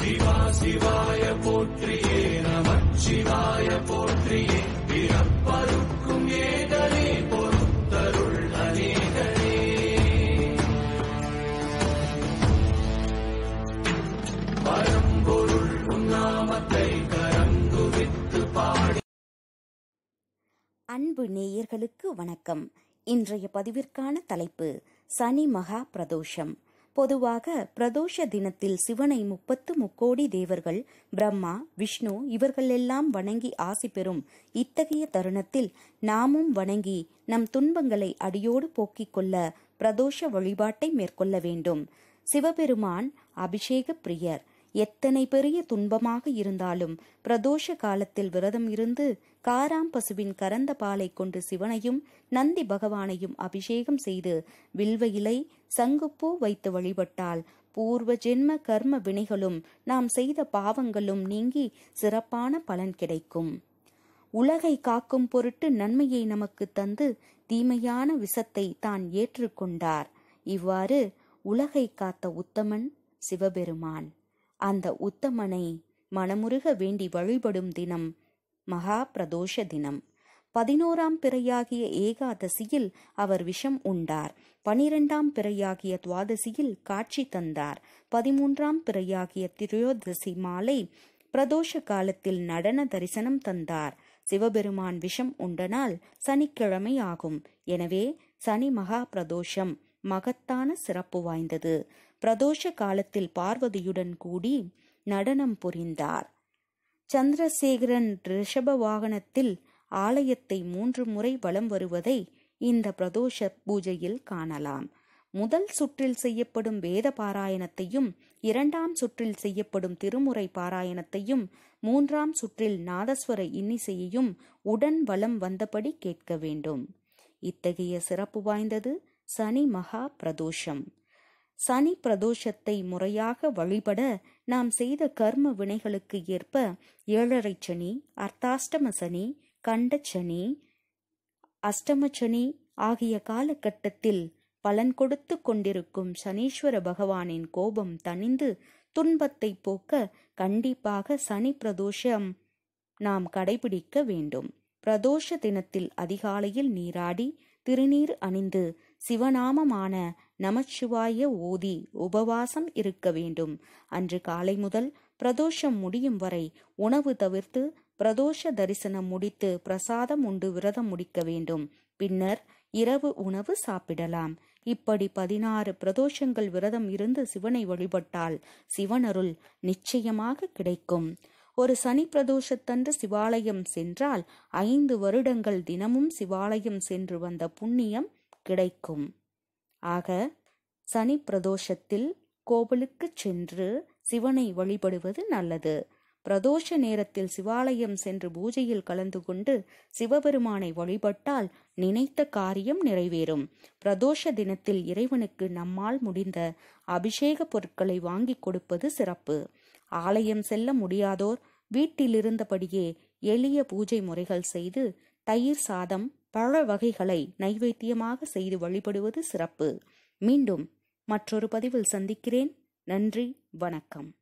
அன்பு நேயர்களுக்கு வணக்கம் இன்றைய பதிவிற்கான தலைப்பு சனி மகா பிரதோஷம் பொதுவாக பிரதோஷ தினத்தில் சிவனை முப்பத்து முக்கோடி தேவர்கள் பிரம்மா விஷ்ணு இவர்களெல்லாம் வணங்கி ஆசி பெறும் இத்தகைய தருணத்தில் நாமும் வணங்கி நம் துன்பங்களை அடியோடு போக்கிக் கொள்ள பிரதோஷ வழிபாட்டை மேற்கொள்ள வேண்டும் சிவபெருமான் அபிஷேக பிரியர் எத்தனை பெரிய துன்பமாக இருந்தாலும் பிரதோஷ காலத்தில் விரதம் இருந்து காராம் பசுவின் கரந்த பாலை கொண்டு சிவனையும் நந்தி பகவானையும் அபிஷேகம் செய்து வில்வ இலை சங்குப்பூ வைத்து வழிபட்டால் பூர்வ ஜென்ம கர்ம வினைகளும் நாம் செய்த பாவங்களும் நீங்கி சிறப்பான பலன் கிடைக்கும் உலகை காக்கும் பொருட்டு நன்மையை நமக்கு தந்து தீமையான விஷத்தை தான் ஏற்றுக்கொண்டார் இவ்வாறு உலகை காத்த உத்தமன் சிவபெருமான் அந்த உத்தமனை மனமுருக வேண்டி வழிபடும் தினம் மகா பிரதோஷ தினம் பதினோராம் பிறையாகிய ஏகாதசியில் அவர் விஷம் உண்டார் பனிரெண்டாம் பிறையாகிய துவாதசியில் காட்சி தந்தார் பதிமூன்றாம் பிறையாகிய திரையோதசி மாலை பிரதோஷ காலத்தில் நடன தரிசனம் தந்தார் சிவபெருமான் விஷம் உண்டனால் சனிக்கிழமை ஆகும் எனவே சனி மகா பிரதோஷம் மகத்தான சிறப்பு வாய்ந்தது பிரதோஷ காலத்தில் பார்வதியுடன் கூடி நடனம் புரிந்தார் சந்திரசேகரன் ரிஷப வாகனத்தில் ஆலயத்தை மூன்று முறை வலம் வருவதை இந்த பிரதோஷ பூஜையில் காணலாம் முதல் சுற்றில் செய்யப்படும் வேத பாராயணத்தையும் இரண்டாம் சுற்றில் செய்யப்படும் திருமுறை பாராயணத்தையும் மூன்றாம் சுற்றில் நாதஸ்வர இன்னிசையையும் உடன் வலம் வந்தபடி கேட்க வேண்டும் இத்தகைய சிறப்பு வாய்ந்தது சனி மகா பிரதோஷம் சனி பிரதோஷத்தை முறையாக வழிபட நாம் செய்த கர்ம வினைகளுக்கு ஏற்ப ஏழரை சனி அர்த்தாஷ்டம சனி கண்டச்சனி அஷ்டமச்சனி ஆகிய காலகட்டத்தில் பலன் கொடுத்து கொண்டிருக்கும் சனீஸ்வர பகவானின் கோபம் தணிந்து துன்பத்தை போக்க கண்டிப்பாக சனி பிரதோஷம் நாம் கடைபிடிக்க வேண்டும் பிரதோஷ தினத்தில் அதிகாலையில் நீராடி திருநீர் அணிந்து சிவநாமமான நமச்சிவாய ஓதி உபவாசம் இருக்க வேண்டும் அன்று காலை முதல் பிரதோஷம் முடியும் வரை உணவு தவிர்த்து பிரதோஷ தரிசனம் முடித்து பிரசாதம் உண்டு விரதம் முடிக்க வேண்டும் பின்னர் இரவு உணவு சாப்பிடலாம் இப்படி பதினாறு பிரதோஷங்கள் விரதம் இருந்து சிவனை வழிபட்டால் சிவனருள் நிச்சயமாக கிடைக்கும் ஒரு சனி பிரதோஷத்தன்று சிவாலயம் சென்றால் ஐந்து வருடங்கள் தினமும் சிவாலயம் சென்று வந்த புண்ணியம் கிடைக்கும் ஆக சனி பிரதோஷத்தில் கோவிலுக்கு சென்று சிவனை வழிபடுவது நல்லது பிரதோஷ நேரத்தில் சிவாலயம் சென்று பூஜையில் கலந்து கொண்டு சிவபெருமானை வழிபட்டால் நினைத்த காரியம் நிறைவேறும் பிரதோஷ தினத்தில் இறைவனுக்கு நம்மால் முடிந்த அபிஷேக பொருட்களை வாங்கிக் கொடுப்பது சிறப்பு ஆலயம் செல்ல முடியாதோர் வீட்டிலிருந்தபடியே எளிய பூஜை முறைகள் செய்து தயிர் சாதம் பழ வகைகளை நைவேத்தியமாக செய்து வழிபடுவது சிறப்பு மீண்டும் மற்றொரு பதிவில் சந்திக்கிறேன் நன்றி வணக்கம்